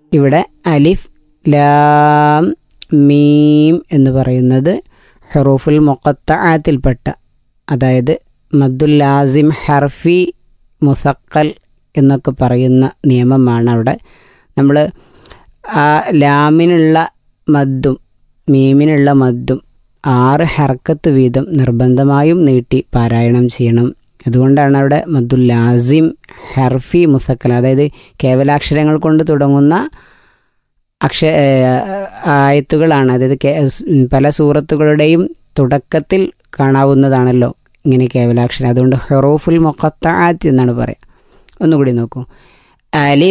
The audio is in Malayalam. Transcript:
ഇവിടെ അലിഫ് ലാം മീം എന്ന് പറയുന്നത് ഹെറൂഫുൽ മുഖത്താത്തിൽപ്പെട്ട അതായത് മദ്ദുൽ ലാസിം ഹർഫി മുസക്കൽ എന്നൊക്കെ പറയുന്ന നിയമമാണ് അവിടെ നമ്മൾ ആ ലാമിനുള്ള മദ്ദും മീമിനുള്ള മദ്ദും ആറ് ഹർക്കത്ത് വീതം നിർബന്ധമായും നീട്ടി പാരായണം ചെയ്യണം അതുകൊണ്ടാണ് അവിടെ മദ്ദുൽ ലാസിം ഹർഫി മുസക്കൽ അതായത് കേവലാക്ഷരങ്ങൾ കൊണ്ട് തുടങ്ങുന്ന അക്ഷ ആയത്തുകളാണ് അതായത് പല സൂറത്തുകളുടെയും തുടക്കത്തിൽ കാണാവുന്നതാണല്ലോ ഇങ്ങനെ കേവലാക്ഷരം അതുകൊണ്ട് ഹെറോഫുൽ മൊക്കത്താത്ത് എന്നാണ് പറയുക ഒന്നുകൂടി നോക്കൂ അലി